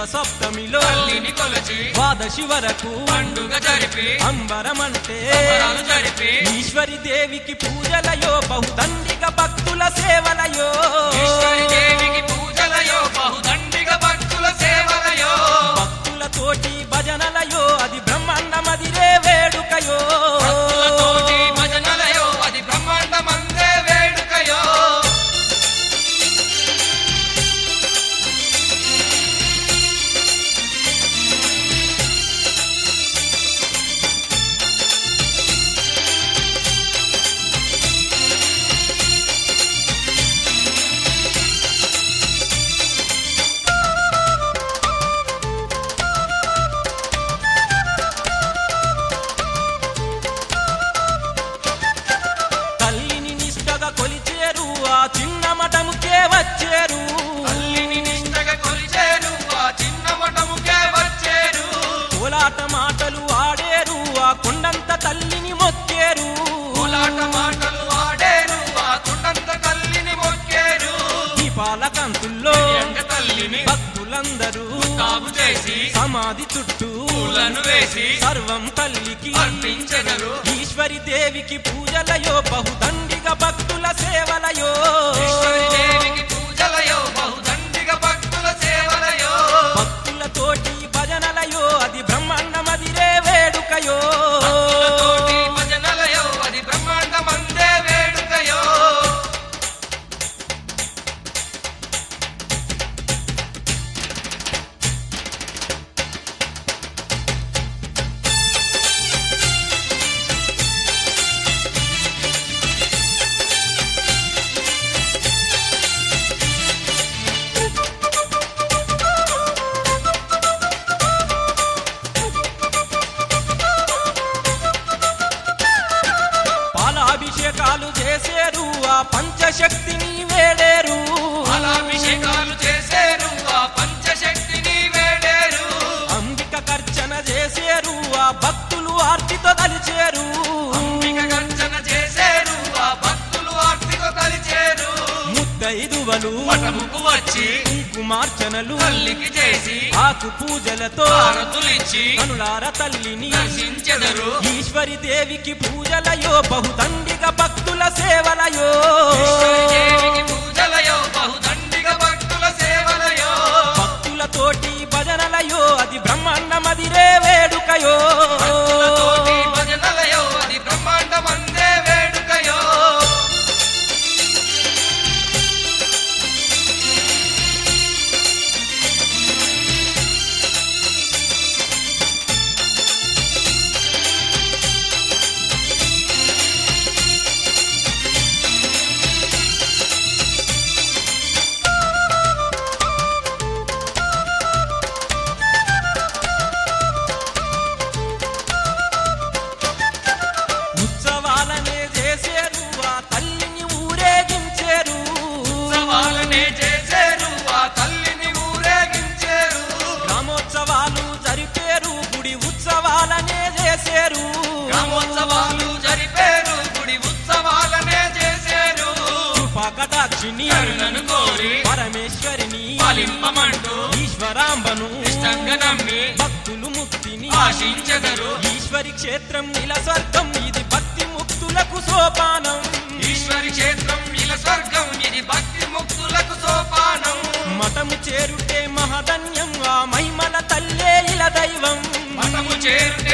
సప్తమిలో తల్లిని కొలచి ద్వాదశి వరకు పండుగ జరిపి అంబరమంటే సంబరాలు జరిపి ఈశ్వరి దేవికి పూజలయో బహుదండిగ భక్తుల సేవలయో ఈశ్వరి దేవికి పూజలయో బహుదండిగ భక్తుల సేవలయో భక్తులతోటి భజనలయో అది బ్రహ్మాండమదిరే వేడుకయో భక్తులతోటి భజనలయో అది బ్రహ్మాండమందే వేడుకయో తల్లిని నిష్టగా కొలిచేరు ఆ చిన్న మఠముకే వచ్చేరు తల్లిని నిష్టగా కొలిచేరు ఆ చిన్న మఠముకే వచ్చేరు కోలాట మాటలు ఆడేరు ఆ కొండంత తల్లిని మొక్కేరు కోలాట మాటలు ఆడేరు ఆ కుండంత తల్లిని మొక్కేరు దీపాల కంతుల్లో ఎంగ తల్లిని భక్తులందరూ కాపు చేసి సమాధి చుట్టూ పూలను వేసి సర్వం తల్లికి అర్పించెదరు ఈశ్వరి దేవికి పూజలయో బహుదండిగ భక్తుల సేవలయో ఈశ్వరి దేవికి పూజలయో బహుదండిగ భక్తుల సేవలయో భక్తులతోటి భజనలయో అది బ్రహ్మాండమదిరే వేడుకయో భక్తులతోటి భజనలయో అది బ్రహ్మాండమందే వేడుకయో పాలాభిషేకాలు చేసేరు ఆ పంచశక్తిని వేడేరు పాలాభిషేకాలు చేసేరు ఆ పంచశక్తిని వేడేరు అంబిక కర్చన చేసేరు ఆ భక్తులు ఆర్తితో కలిచేరు అంబిక గర్జన చేసేరు ఆ భక్తులు ఆర్తితో కలిచేరు ముత్తైదువలు మఠముకు వచ్చి కుంకుమార్చనలు తల్లికి చేసి ఆకు పూజలతో హారతులిచ్చి కనులార తల్లిని దర్శించెదరు ఈశ్వరి దేవికి పూజలయో బహుదండిగ భక్తుల సేవలయో ఈశ్వరి దేవికి పూజలయో బహుదండిగ భక్తుల సేవలయో భక్తులతోటి భజనలయో అది బ్రహ్మాండమదిరే వేడుకయో భక్తులతోటి భజనలయో అది బ్రహ్మాండమందే వేడుకయో ఉత్సవాలనే చేసేరు ఆ తల్లిని ఊరేగించేరు ఉత్సవాలనే చేసేరు ఆ తల్లిని ఊరేగించేరు గ్రామోత్సవాలు జరిపేరు గుడి ఉత్సవాలనే చేసేరు గ్రామోత్సవాలు జరిపేరు గుడి ఉత్సవాలనే చేసేరు కృపాకటాక్షిని కరుణను కోరి పరమేశ్వరిని పాలింపమంటూ ఈశ్వరాంబను ఇష్టంగా నమ్మి భక్తులు ముక్తిని ఆశించెదరు ఈశ్వరి క్షేత్రం నిల స్వర్గం ఇది భక్తి ముక్తులకు సోపానం ఈశ్వరి క్షేత్రం ఇల స్వర్గం ఇది భక్తి ముక్తులకు సోపానం మఠము చేరుటే మహధన్యం ఆ మహిమల తల్లే ఇల దైవం మఠము చేరుటే